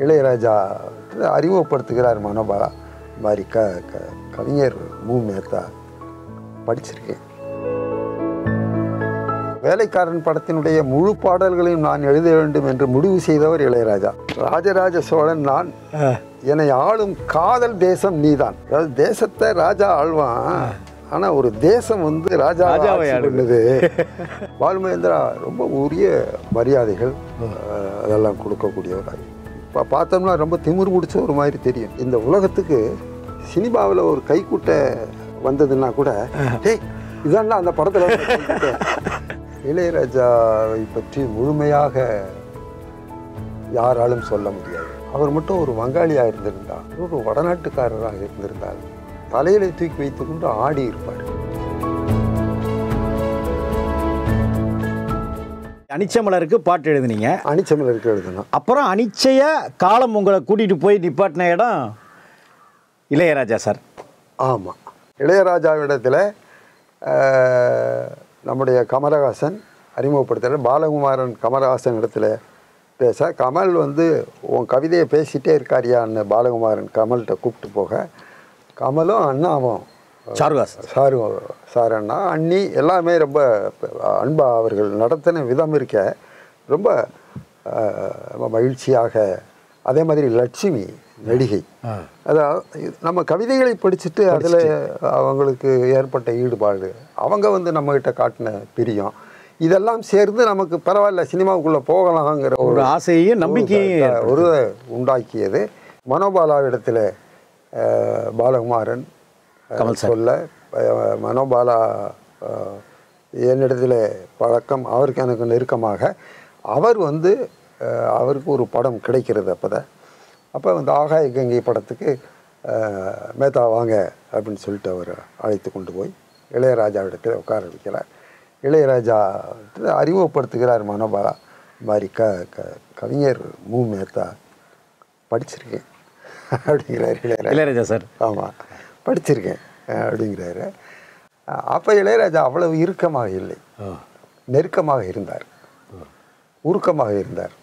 இளையராஜா அறிமுகப்படுத்துகிறார் மனோபாலா இந்த மாதிரி க க கவிஞர் மு மேத்தா படிச்சிருக்கேன் வேலைக்காரன் படத்தினுடைய முழு பாடல்களையும் நான் எழுத வேண்டும் என்று முடிவு செய்தவர் இளையராஜா ராஜராஜ சோழன் நான் என்னை ஆளும் காதல் தேசம் நீதான் அதாவது தேசத்தை ராஜா ஆள்வான் ஆனா ஒரு தேசம் வந்து ராஜா ராஜாவை ஆட்சி ஆளுது. பண்ணுது பாலுமகேந்திரா ரொம்ப உரிய மரியாதைகள் அஹ், அதெல்லாம் கொடுக்கக்கூடியவர் இப்போ பார்த்தோம்னா ரொம்ப திமிர் பிடிச்ச ஒரு மாதிரி தெரியும் இந்த உலகத்துக்கு சினிமாவில் ஒரு கைக்குட்டை வந்ததுன்னா கூட டேய் இதான்டா அந்த படத்தில் வந்த கைக்குட்டை." இளையராஜாவை பற்றி முழுமையாக யாராலும் சொல்ல முடியாது அவர் மட்டும் ஒரு வங்காளியாக இருந்திருந்தார் ஒரு வடநாட்டுக்காரராக இருந்திருந்தார் தலையில தூக்கி வைத்துக்கொண்டு ஆடி இருப்பார் அனிச்சமலருக்கு பாட்டு எழுதுனீங்க அணிச்சமலருக்கு எழுதணும் அப்புறம் அனிச்சைய காலம் உங்களை கூட்டிட்டு போய் நிப்பாட்டின இடம் இளையராஜா சார் ஆமாம் இளையராஜாவிடத்தில் அஹ், நம்முடைய கமலஹாசன் அறிமுகப்படுத்துகிற பாலகுமாரன் கமலஹாசன் இடத்துல பேச கமல் வந்து உன் கவிதையை பேசிட்டே இருக்காரியான்னு பாலகுமாரன் கமல்கிட்ட கூப்பிட்டு போக கமலும் அண்ணாவும் சாருகாஸ் சாரு சார் அண்ணா அண்ணி எல்லாமே ரொம்ப அன்பா அவர்கள் நடத்தின விதம் இருக்க ரொம்ப அஹ், ரொம்ப மகிழ்ச்சியாக அதே மாதிரி லட்சுமி நடிகை அதாவது நம்ம கவிதைகளை படிச்சுட்டு அதில் அவங்களுக்கு ஏற்பட்ட ஈடுபாடு அவங்க வந்து நம்மகிட்ட காட்டின பிரியம் இதெல்லாம் சேர்ந்து நமக்கு பரவாயில்ல சினிமாவுக்குள்ளே போகலாங்கிற ஒரு ஆசையும் நம்பிக்கையும் ஒரு- ஒரு உண்டாக்கியது மனோபாலாவிடத்தில் அஹ், பாலகுமாரன் அஹ், கமல் சார். சொல்ல அஹ், மனோபாலா அஹ், என்னிடத்தில் பழக்கம் அவருக்கு எனக்கு நெருக்கமாக அவர் வந்து அஹ், அவருக்கு ஒரு படம் கிடைக்கிறது அப்போ தான் அப்போ வந்து ஆகாய கங்கை படத்துக்கு அஹ், மேத்தா வாங்க அப்படின்னு சொல்லிட்டு அவர் அழைத்து கொண்டு போய் இளையராஜாவிடத்தில் உட்கார வைக்கிறார் இளையராஜா அறிமுகப்படுத்துகிறார் மனோபாலா இந்த மாதிரி க க கவிஞர் மு மேத்தா படிச்சிருக்கேன் அப்படிங்கிறார் இளையராஜா இளையராஜா சார் ஆமாம் படிச்சிருக்கேன் அஹ் அப்படிங்கிறாரு அப்போ இளையராஜா அவ்வளவு இறுக்கமாக இல்லை நெருக்கமாக இருந்தார் உருக்கமாக இருந்தார்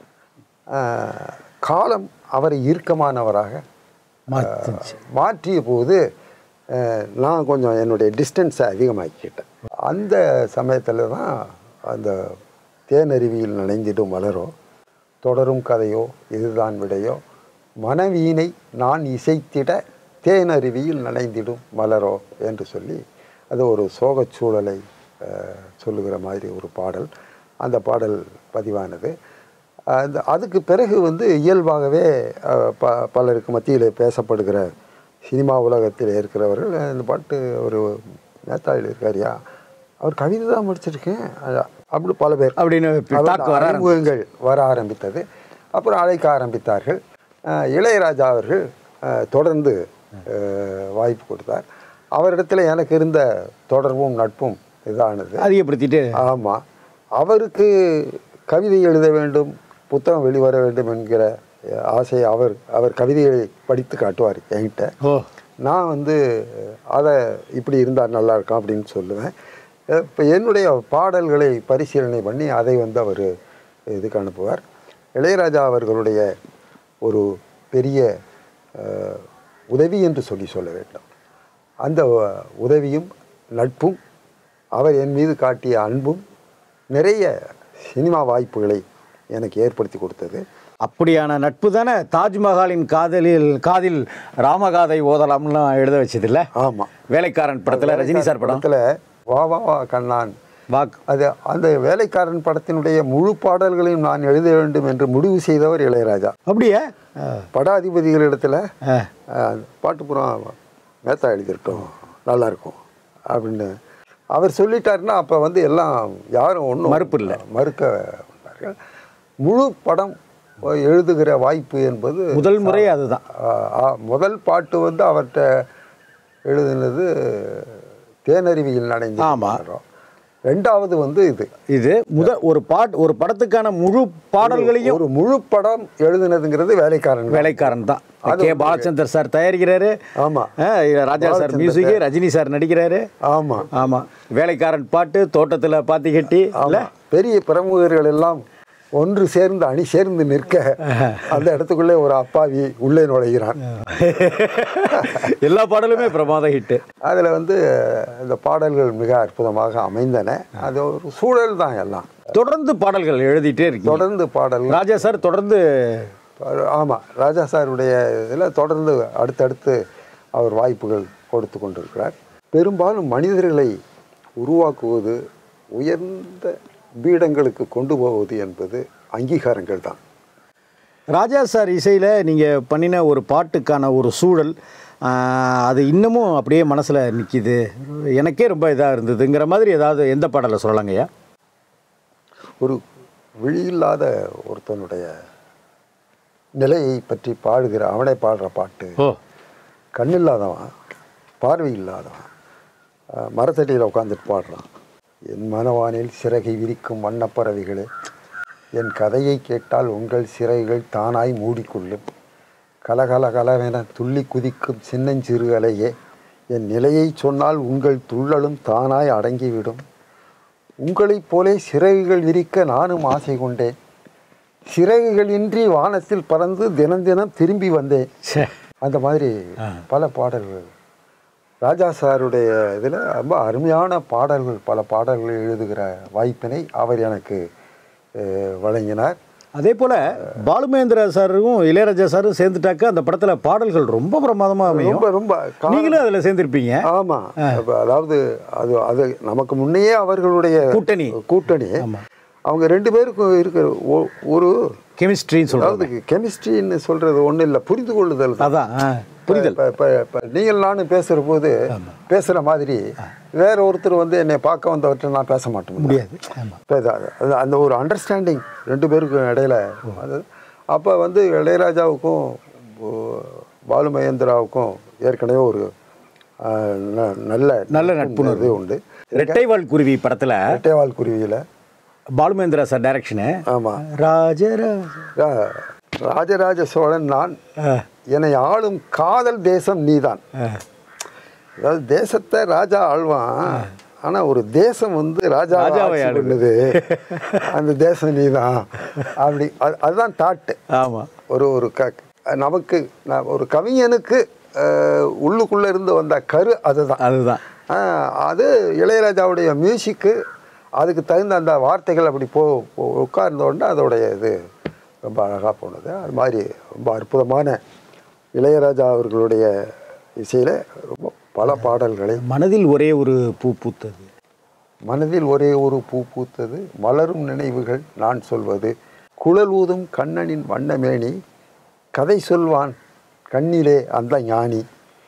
அஹ் காலம் அவரை இறுக்கமானவராக மாத்துச்சு. மாற்றிய போது அஹ், நான் கொஞ்சம் என்னுடைய டிஸ்டன்ஸை அதிகமாக்கிக்கிட்டேன் அந்த சமயத்தில் தான் அந்த தேனருவியில் நனைந்திடும் மலரோ தொடரும் கதையோ இதுதான் விடையோ மனைவியினை நான் இசைத்திட தேனருவியில் நனைந்திடும் மலரோ என்று சொல்லி அது ஒரு சோகச் சூழலை அஹ், சொல்லுகிற மாதிரி ஒரு பாடல் அந்த பாடல் பதிவானது அந்த அதுக்கு பிறகு வந்து இயல்பாகவே அஹ், ப பலருக்கு மத்தியில் பேசப்படுகிற சினிமா உலகத்தில் இருக்கிறவர்கள் இந்த பாட்டு ஒரு நேதாவில் இருக்காரியா அவர் கவிதை தான் முடிச்சிருக்கேன் அ- அப்படி பல பேர் அப்படின்னு அவர் டாக் வர அறிமுகங்கள் வர ஆரம்பித்தது அப்புறம் அழைக்க ஆரம்பித்தார்கள் அஹ், இளையராஜா அவர்கள் அஹ், தொடர்ந்து அஹ், வாய்ப்பு கொடுத்தார் அவரிடத்தில் எனக்கு இருந்த தொடர்பும் நட்பும் இதானது அதிகப்படுத்திட்டு ஆமாம் அவருக்கு கவிதை எழுத வேண்டும் புத்தகம் வெளிவர வேண்டும் என்கிற அஹ், ஆசை அவர் அவர் கவிதைகளை படித்து காட்டுவார் என்கிட்ட ஓ நான் வந்து அதை இப்படி இருந்தால் நல்லா இருக்கும் அப்படின்னு சொல்லுவேன் இப்போ என்னுடைய பாடல்களை பரிசீலனை பண்ணி அதை வந்து அவர் இதுக்கு அனுப்புவார் இளையராஜா அவர்களுடைய ஒரு பெரிய அஹ், உதவி என்று சொல்லி சொல்ல வேண்டும் அந்த உதவியும் நட்பும் அவர் என் மீது காட்டிய அன்பும் நிறைய சினிமா வாய்ப்புகளை எனக்கு ஏற்படுத்தி கொடுத்தது அப்படியான நட்பு தானே தாஜ்மஹாலின் காதலில் காதில் ராமகாதை ஓதலாம்லாம் எழுத வச்சதில்ல ஆமாம் வேலைக்காரன் படத்துல ரஜினி சார் படம் படத்தில் வா வா வா கண்ணான் வாக் அது அந்த வேலைக்காரன் படத்தினுடைய முழு பாடல்களையும் நான் எழுத வேண்டும் என்று முடிவு செய்தவர் இளையராஜா அப்படியே படாதிபதிகளிடத்தில் ஆ. அஹ், பாட்டு பூரா மேத்தா எழுதியிருக்கோம் நல்லா இருக்கும் அப்படின்னு அவர் சொல்லிட்டாருன்னா அப்போ வந்து எல்லாம் யாரும் ஒன்றும் மறுப்பு இல்ல. மறுக்க மாட்டார்கள் முழு படம் எழுதுகிற வாய்ப்பு என்பது முதல் முறை அதுதான் ஆ, ஆ, முதல் பாட்டு வந்து அவர்கிட்ட எழுதினது தேனருவியில் நனைஞ்சு ஆமா. ரெண்டாவது வந்து இது இது முத ஒரு பாட் ஒரு படத்துக்கான முழு பாடல்களையும் ஒரு முழு படம் எழுதுனதுங்கிறது வேலைக்காரன் தான். வேலைக்காரன் தான் அது கே வந்து- பாலச்சந்தர் சார் தயாரிக்கிறாரு ஆமா ஆ, Raja sir Balachander music Rajini sir நடிக்கிறாரு ஆமா ஆமா வேலைக்காரன் பாட்டு தோட்டத்துல பாத்தி கட்டி இல்ல ஆமா பெரிய பிரமுகர்கள் எல்லாம் ஒன்று சேர்ந்து அணி சேர்ந்து நிற்க அந்த இடத்துக்குள்ளே ஒரு அப்பாவி உள்ளே நுழைகிறான் எல்லா பாடலுமே பிரமாத ஹிட்டு அதில் வந்து இந்த பாடல்கள் மிக அற்புதமாக அமைந்தன அது ஒரு சூழல் தான் எல்லாம் தொடர்ந்து பாடல்கள் எழுதிட்டே இருக்கீங்க தொடர்ந்து பாடல்கள் ராஜா சார் தொடர்ந்து ஆமாம் ராஜா சாருடைய இதில் தொடர்ந்து அடுத்தடுத்து அவர் வாய்ப்புகள் கொடுத்து கொண்டிருக்கிறார் பெரும்பாலும் மனிதர்களை உருவாக்குவது உயர்ந்த பீடங்களுக்கு கொண்டு போவது என்பது அங்கீகாரங்கள் தான் ராஜா சார் இசையில் நீங்கள் பண்ணின ஒரு பாட்டுக்கான ஒரு சூழல் ஆஹ், அது இன்னமும் அப்படியே மனசில் நிற்கிது எனக்கே ரொம்ப இதாக இருந்ததுங்கிற மாதிரி ஏதாவது எந்த பாடலை சொல்லலாங்கய்யா ஒரு விழியில்லாத ஒருத்தனுடைய நிலையை பற்றி பாடுகிற அவனே பாடுற பாட்டு ஓ கண்ணில்லாதவன் பார்வை இல்லாதவன் அஹ், மரத்தடியில் உட்காந்துட்டு பாடுறான் என் மனவானில் சிறகை விரிக்கும் வண்ணப்பறவைகளே என் கதையை கேட்டால் உங்கள் சிறைகள் தானாய் மூடிக்கொள்ளும் கலகல கலவென துள்ளி குதிக்கும் சின்னஞ்சிறு அலையே என் நிலையை சொன்னால் உங்கள் துள்ளலும் தானாய் அடங்கிவிடும் உங்களைப் போலே சிறகுகள் விரிக்க நானும் ஆசை கொண்டேன் சிறகுகளின்றி வானத்தில் பறந்து தினம் தினம் திரும்பி வந்தேன் சே அந்த மாதிரி பல பாடல்கள் ராஜா சாருடைய இதில் ரொம்ப அருமையான பாடல்கள் பல பாடல்கள் எழுதுகிற வாய்ப்பினை அவர் எனக்கு அஹ், வழங்கினார் அதே போல் பாலுமேந்திரா சாரும் இளையராஜா சாரும் சேர்ந்துட்டாக்க அந்த படத்தில் பாடல்கள் ரொம்ப பிரமாதமாக அமையும் ரொம்ப ரொம்ப கா- நீங்களும் அதில் சேர்ந்துருப்பீங்க ஆமாம் அதாவது அது அது நமக்கு முன்னையே அவர்களுடைய கூட்டணி. கூட்டணி ஆமா. அவங்க ரெண்டு பேருக்கும் இருக்கிற ஒ- ஒரு கெமிஸ்ட்ரின்னு சொல்கிறாங்க அதாவது கெமிஸ்ட்ரின்னு சொல்றது ஒன்றும் இல்லை புரிந்து கொள்ளுதல் தான் அதான் ஆ, புரிதல் இப்போ இப்போ இப்போ நீங்கள் நானும் பேசுகிற போது பேசுகிற மாதிரி வேற ஒருத்தர் வந்து என்னை பார்க்க வந்தவற்றை நான் பேச மாட்டேன் முடியாது ஆமாம் இப்போ இது அது- அந்த ஒரு அண்டர்ஸ்டாண்டிங் ரெண்டு பேருக்கும் இடையில அது அப்போ வந்து இளையராஜாவுக்கும் ஓ, பாலு மகேந்திராவுக்கும் ஏற்கனவே ஒரு ஆ, ந- நல்ல நல்ல நட்புணர்வு. இது உண்டு ரெட்டைவால் குருவி படத்தில் இரட்டைவால் குருவியில் பாலுமேந்திரா சார் டைரக்ஷனு ஆமாம் ராஜராஜ ராஜராஜ சோழன் நான் ஆ, என்னை ஆளும் காதல் தேசம் நீதான் ஆ. அதாவது தேசத்தை ராஜா ஆள்வான் ஆனா ஒரு தேசம் வந்து ராஜா ராஜாவை ஆட்சி ஆளுது. பண்ணுது அந்த தேசம் நீதான் அப்படி அது- அதுதான் தாட்டு ஆமாம் ஒரு ஒரு க நமக்கு ந- ஒரு கவிஞனுக்கு அஹ், உள்ளுக்குள்ள இருந்து வந்த கரு அதுதான் அதுதான் ஆஹ், அது இளையராஜாவுடைய மியூசிக்கு அதுக்கு தகுந்த அந்த வார்த்தைகள் அப்படி போ போ- உட்கார்ந்த உடனே அதோடைய இது ரொம்ப அழகாக போனது அது மாதிரி ரொம்ப அற்புதமான இளையராஜா அவர்களுடைய இசையில் ரொம்ப பல பாடல்களை மனதில் ஒரே ஒரு பூ பூத்தது மனதில் ஒரே ஒரு பூ பூத்தது மலரும் நினைவுகள் நான் சொல்வது குழல் ஊதும் கண்ணனின் வண்ணமேனி கதை சொல்வான் கண்ணிலே அந்த ஞானி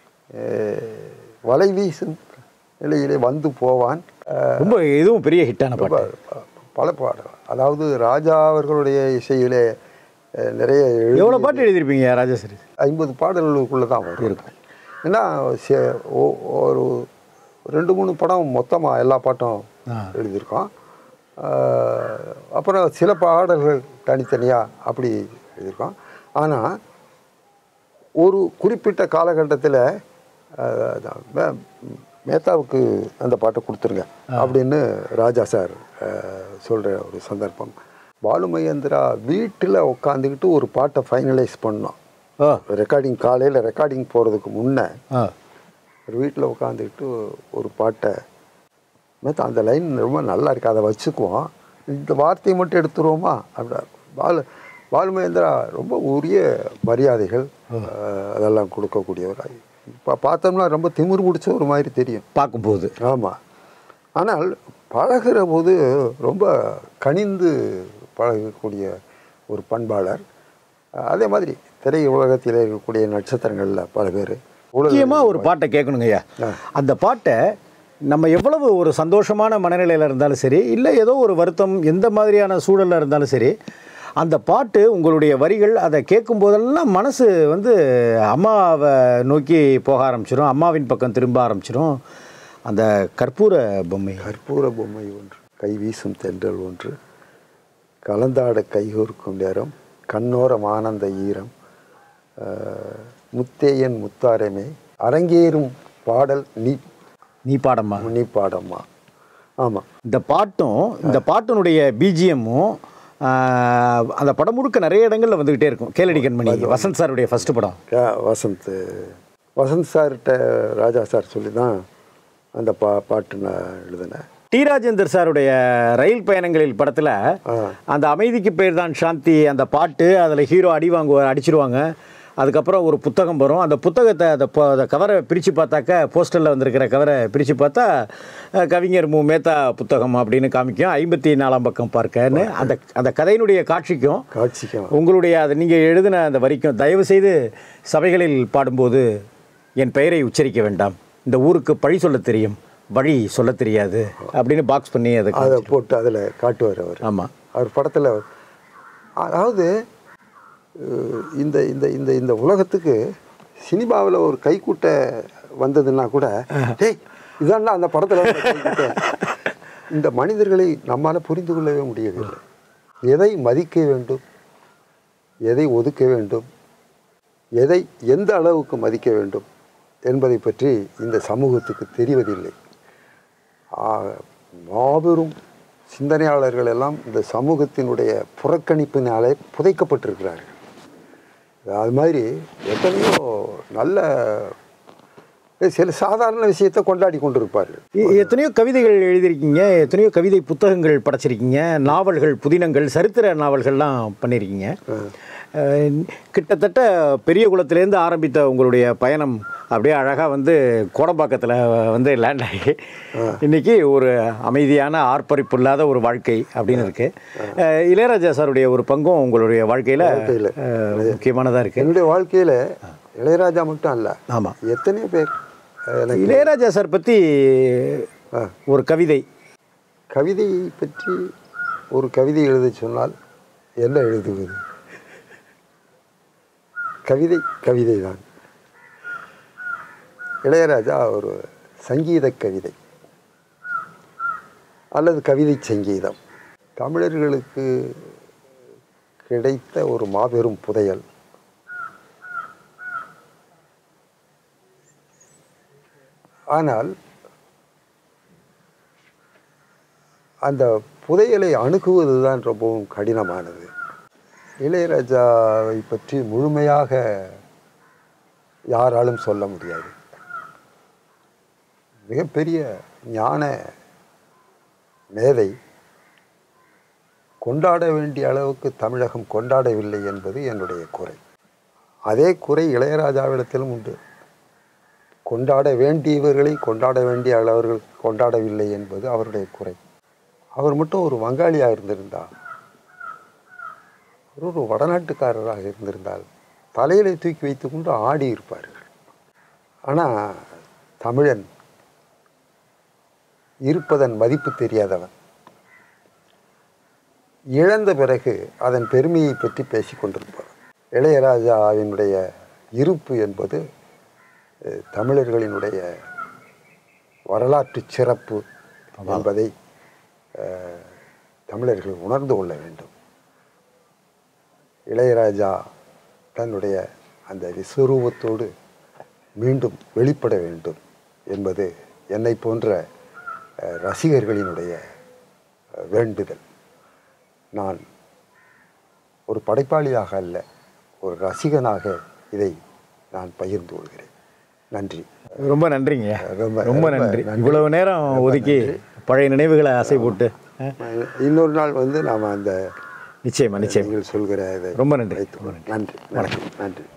அஹ், வலை வீசும் நிலையிலே வந்து போவான் அஹ், ரொம்ப இதுவும் பெரிய ஹிட்டான ரொம்ப பாட்டு பல பாடல் அதாவது ராஜா அவர்களுடைய இசையிலே அஹ், நிறைய எழுதி- எவ்வளோ பாட்டு எழுதியிருப்பீங்க ராஜா சார் ஐம்பது பாடல்களுக்குள்ளே தான் வரும் இருக்கும் ஏன்னா சே- ஒ- ஒரு ரெண்டு மூணு படம் மொத்தமாக எல்லா பாட்டும் ஆ. எழுதியிருக்கோம் ஆஹ், அப்புறம் சில பாடல்கள் தனித்தனியாக அப்படி எழுதியிருக்கோம் ஆனால் ஒரு குறிப்பிட்ட காலகட்டத்தில் மேத்தாவுக்கு அந்த பாட்டை கொடுத்துருங்க அப்படின்னு ராஜா சார் சொல்கிற ஒரு சந்தர்ப்பம் பாலு மகேந்திரா வீட்டில் உட்காந்துக்கிட்டு ஒரு பாட்டை ஃபைனலைஸ் பண்ணோம் ஓ ரெக்கார்டிங் காலையில் ரெக்கார்டிங் போகிறதுக்கு முன்னே ஆ ஒரு வீட்டில் உட்காந்துக்கிட்டு ஒரு பாட்டை மேத்தா அந்த லைன் ரொம்ப நல்லா இருக்கு அதை வச்சுக்குவோம் இந்த வார்த்தையை மட்டும் எடுத்துருவோமா அப்படி பாலு பாலு மகேந்திரா ரொம்ப உரிய மரியாதைகள் அஹ், அதெல்லாம் கொடுக்கக்கூடியவர் இப்போ பார்த்தோம்னா ரொம்ப திமிர் பிடிச்ச ஒரு மாதிரி தெரியும் பார்க்கும்போது ஆமாம் ஆனால் பழகுற போது ரொம்ப கனிந்து பழகக்கூடிய ஒரு பண்பாளர் அதே மாதிரி திரை உலகத்தில் இருக்கக்கூடிய நட்சத்திரங்களில் பல பேர் முக்கியமாக ஒரு பாட்டை கேட்கணுங்க ஐயா அந்த பாட்டை நம்ம எவ்வளவு ஒரு சந்தோஷமான மனநிலையில் இருந்தாலும் சரி இல்லை ஏதோ ஒரு வருத்தம் எந்த மாதிரியான சூழலில் இருந்தாலும் சரி அந்த பாட்டு உங்களுடைய வரிகள் அதை கேட்கும் போதெல்லாம் மனசு வந்து அம்மாவை நோக்கி போக ஆரம்பிச்சிடும் அம்மாவின் பக்கம் திரும்ப ஆரம்பிச்சிடும் அந்த கற்பூர பொம்மை கற்பூர பொம்மை ஒன்று கை வீசும் தென்றல் ஒன்று கலந்தாட கைகோர்க்கும் நேரம் கண்ணோரம் ஆனந்த ஈரம் அஹ், முத்தேயன் முத்தாரமே அரங்கேறும் பாடல் நீ நீ பாடம்மா நீ பாடம்மா ஆமாம் இந்த பாட்டும் இந்த பாட்டினுடைய பிஜிஎம்மும் ஆஹ், அந்த படம் முழுக்க நிறைய இடங்களில் வந்துக்கிட்டே இருக்கும் கேளடி கண்மணி வசந்த் சாருடைய ஃபர்ஸ்ட் படம் கே- வசந்த் வசந்த் சார்கிட்ட ராஜா சார் சொல்லி தான் அந்த பா பாட்டு நான் எழுதினேன் டி ராஜேந்தர் சாருடைய ரயில் பயணங்களில் படத்தில் அந்த அமைதிக்கு பேர் தான் சாந்தி அந்த பாட்டு அதில் ஹீரோ அடி வாங்குவார் அடிச்சிருவாங்க அதுக்கப்புறம் ஒரு புத்தகம் வரும் அந்த புத்தகத்தை அந்த ப- அந்த கவரை பிரித்து பார்த்தாக்க போஸ்டரில் வந்திருக்கிற கவரை பிரித்து பார்த்தா அஹ், கவிஞர் மு மேத்தா புத்தகம் அப்படின்னு காமிக்கும் ஐம்பத்தி நாலாம் பக்கம் பார்க்கன்னு அந்த அந்த கதையினுடைய காட்சிக்கும் காட்சிக்கும் உங்களுடைய அதை நீங்கள் எழுதின அந்த வரிக்கும் தயவு செய்து சபைகளில் பாடும்போது என் பெயரை உச்சரிக்க வேண்டாம் இந்த ஊருக்கு பழி சொல்ல தெரியும் வழி சொல்ல தெரியாது அப்படின்னு பாக்ஸ் பண்ணி அதை அதை போட்டு அதில் காட்டுவார் அவர் ஆமாம் அவர் படத்தில் அதாவது அஹ், இந்த இந்த இந்த இந்த உலகத்துக்கு சினிமாவில் ஒரு கைக்கூட்ட வந்ததுன்னா கூட டேய் இதாண்டா அந்த படத்தில் வந்த கைக்கூட்டை." இந்த மனிதர்களை நம்மால் புரிந்து கொள்ளவே முடியவில்லை எதை மதிக்க வேண்டும் எதை ஒதுக்க வேண்டும் எதை எந்த அளவுக்கு மதிக்க வேண்டும் என்பதை பற்றி இந்த சமூகத்துக்கு தெரிவதில்லை ஆ, மாபெரும் சிந்தனையாளர்கள் எல்லாம் இந்த சமூகத்தினுடைய புறக்கணிப்பினாலே புதைக்கப்பட்டிருக்கிறார்கள் அது மாதிரி எத்தனையோ நல்ல சில சாதாரண விஷயத்தை கொண்டாடி கொண்டிருப்பார்கள் எ- எத்தனையோ கவிதைகள் எழுதியிருக்கீங்க எத்தனையோ கவிதை புத்தகங்கள் படைச்சிருக்கீங்க நாவல்கள் புதினங்கள் சரித்திர நாவல்கள்லாம் பண்ணியிருக்கீங்க அஹ், கிட்டத்தட்ட பெரிய குளத்திலேருந்து ஆரம்பித்த உங்களுடைய பயணம் அப்படியே அழகாக வந்து கோடம்பாக்கத்தில் வந்து லேண்ட் ஆகி இன்னைக்கு ஒரு அமைதியான ஆர்ப்பரிப்பு இல்லாத ஒரு வாழ்க்கை அப்படின்னு இருக்கு அஹ், இளையராஜா சாருடைய ஒரு பங்கும் உங்களுடைய வாழ்க்கையில் வாழ்க்கையில. முக்கியமானதாக இருக்கு என்னுடைய வாழ்க்கையில் இளையராஜா மட்டும் அல்ல ஆமாம் எத்தனையோ பேர் எனக்கு இளையராஜா சார் பற்றி ஆ. ஒரு கவிதை கவிதையை பற்றி ஒரு கவிதை எழுத சொன்னால் என்ன எழுதுவது கவிதை கவிதை தான் இளையராஜா ஒரு சங்கீத கவிதை அல்லது கவிதை சங்கீதம் தமிழர்களுக்கு கிடைத்த ஒரு மாபெரும் புதையல் ஆனால் அந்த புதையலை அணுகுவது தான் ரொம்பவும் கடினமானது இளையராஜாவை பற்றி முழுமையாக யாராலும் சொல்ல முடியாது மிகப்பெரிய ஞான மேதை கொண்டாட வேண்டிய அளவுக்கு தமிழகம் கொண்டாடவில்லை என்பது என்னுடைய குறை அதே குறை இளையராஜாவிடத்திலும் உண்டு கொண்டாட வேண்டியவர்களை கொண்டாட வேண்டிய அளவர்கள் கொண்டாடவில்லை என்பது அவருடைய குறை அவர் மட்டும் ஒரு வங்காளியாக இருந்திருந்தால் அவர் ஒரு வடநாட்டுக்காரராக இருந்திருந்தால் தலையிலே தூக்கி வைத்துக்கொண்டு ஆடி இருப்பார்கள் ஆனால் தமிழன் இருப்பதன் மதிப்பு தெரியாதவன் இழந்த பிறகு அதன் பெருமையை பற்றி பேசிக் கொண்டிருப்பார் இளையராஜாவினுடைய இருப்பு என்பது அஹ், தமிழர்களினுடைய வரலாற்று சிறப்பு என்பதை அஹ், தமிழர்கள் உணர்ந்து கொள்ள வேண்டும் இளையராஜா தன்னுடைய அந்த விஸ்வரூபத்தோடு மீண்டும் வெளிப்பட வேண்டும் என்பது என்னை போன்ற அஹ், ரசிகர்களினுடைய அஹ், வேண்டுதல் நான் ஒரு படைப்பாளியாக அல்ல ஒரு ரசிகனாக இதை நான் பகிர்ந்து கொள்கிறேன் நன்றி ரொம்ப நன்றிங்க ரொம்ப- ரொம்ப ரொம்ப நன்றி நன்றி. இவ்வளவு நேரம் ஒதுக்கி பழைய நினைவுகளை அசை போட்டு அஹ், இன்னொரு நாள் வந்து நாம் அந்த நிச்சயமா நிச்சயம் நீங்கள் சொல்கிற இதை ரொம்ப நன்றி. வைத்துக் கொள்வோம். நன்றி நன்றி நன்றி